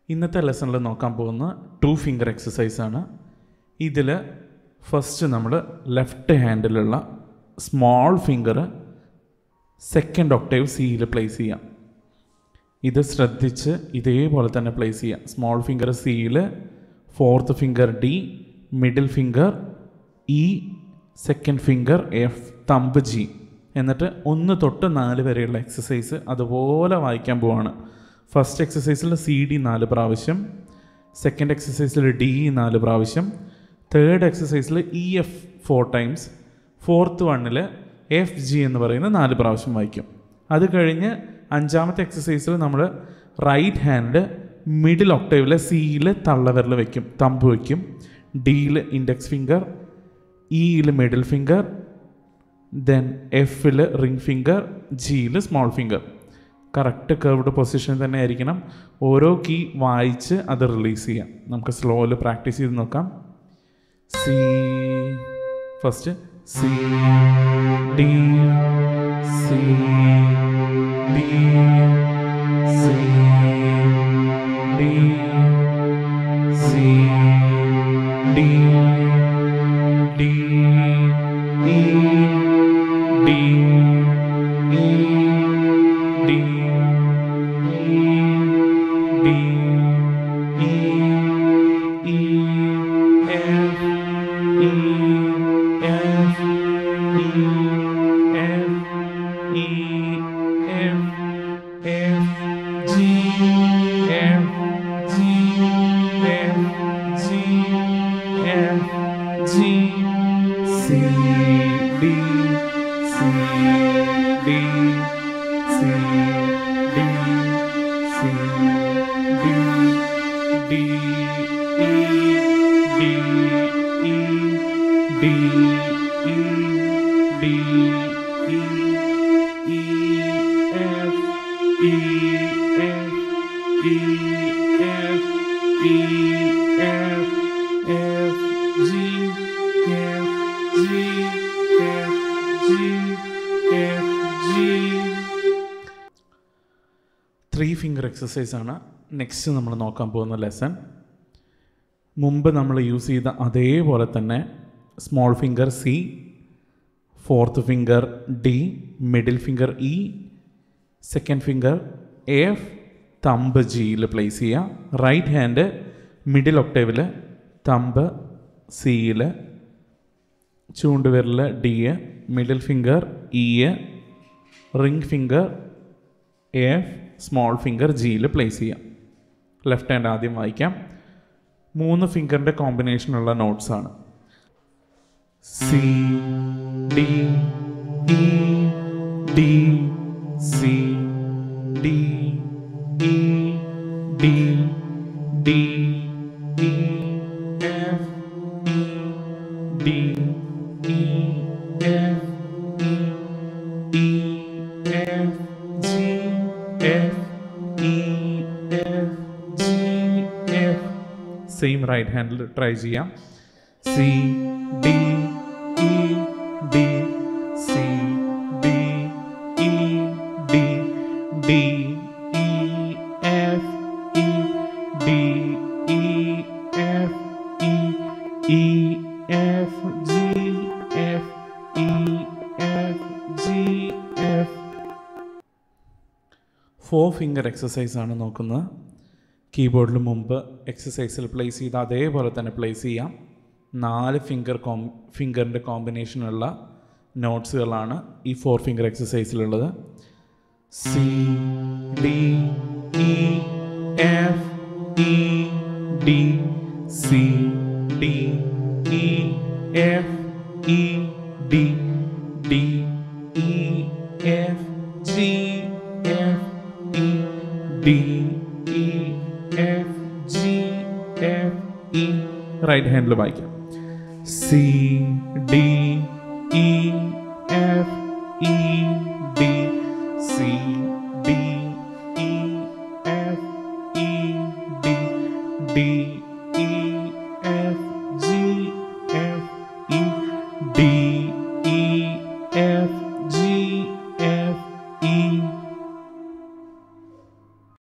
ഇന്നത്തെ ലെസണിൽ നോക്കാൻ പോകുന്ന ടു ഫിംഗർ എക്സസൈസ് ആണ് ഇതിൽ ഫസ്റ്റ് നമ്മൾ ലെഫ്റ്റ് ഹാൻഡിലുള്ള സ്മോൾ ഫിംഗർ സെക്കൻഡ് ഒക്ടേവ് സിയിൽ പ്ലേസ് ചെയ്യാം ഇത് ശ്രദ്ധിച്ച് ഇതേപോലെ തന്നെ പ്ലേസ് ചെയ്യാം സ്മോൾ ഫിംഗർ സിയിൽ fourth finger D middle finger E second finger F thumb G എന്നിട്ട് ഒന്ന് തൊട്ട് നാല് വരെയുള്ള എക്സസൈസ് അതുപോലെ വായിക്കാൻ പോവാണ് ഫസ്റ്റ് എക്സസൈസിൽ സി ഡി നാല് പ്രാവശ്യം സെക്കൻഡ് എക്സസൈസിൽ ഡി നാല് പ്രാവശ്യം തേർഡ് എക്സസൈസിൽ E F four times fourth വണ്ണിൽ എഫ് ജി എന്ന് പറയുന്ന നാല് പ്രാവശ്യം വായിക്കും അത് കഴിഞ്ഞ് അഞ്ചാമത്തെ എക്സസൈസിൽ നമ്മൾ റൈറ്റ് ഹാൻഡ് മിഡിൽ ഒക്ടേവിലെ സിയിൽ തള്ളവിരൽ വെക്കും തമ്പ് വയ്ക്കും ഡിയിൽ ഇൻഡെക്സ് ഫിംഗർ ഇയിൽ മിഡിൽ ഫിംഗർ ദെൻ എഫിൽ റിംഗ് ഫിംഗർ ജിയിൽ small finger correct curved position തന്നെ ആയിരിക്കണം ഓരോ കീ വായിച്ച് അത് റിലീസ് ചെയ്യാം നമുക്ക് സ്ലോയിൽ പ്രാക്ടീസ് ചെയ്ത് നോക്കാം C first C D C D C D C D D E D E D E D E E F E F E F E F F G F G F G F G C D C D C D C D D E D E D E D E E F E F E F E F F G F G F G F G three finger exercise ആണ് next നമ്മൾ നോക്കാൻ പോകുന്ന lesson മുമ്പ് നമ്മൾ use ചെയ്ത അതേപോലെ തന്നെ small finger C fourth finger D middle finger E second finger F thumb ജിയിൽ പ്ലേസ് ചെയ്യുക റൈറ്റ് ഹാൻഡ് മിഡിൽ ഒക്ടേവിൽ തമ്പ് സിയിൽ ചൂണ്ടുവിരൽ D middle finger E ring finger F small finger ജിയിൽ പ്ലേസ് ചെയ്യാം ലെഫ്റ്റ് ഹാൻഡ് ആദ്യം വായിക്കാം മൂന്ന് ഫിംഗറിൻ്റെ കോമ്പിനേഷനുള്ള നോട്ട്സ് ആണ് C D E D C D E D D E F E D E F E E F G F E F G F same right ഹാൻഡിൽ try ചെയ്യാം C D E D C D E D D E F E D E F E E F G F E F G F four finger exercise ആണ് നോക്കുന്നത് കീബോർഡിൽ മുമ്പ് എക്സസൈസിൽ place ചെയ്ത് അതേപോലെ തന്നെ place ചെയ്യാം നാല് ഫിംഗർ കോം ഫിംഗറിൻ്റെ കോമ്പിനേഷനുള്ള നോട്ട്സുകളാണ് ഈ ഫോർ ഫിംഗർ എക്സസൈസിലുള്ളത് C D E F E D C D E F E D D E F G F E D E F G F E right ഹാൻഡിൽ വായിക്കാം C D E F E D C D E F E D D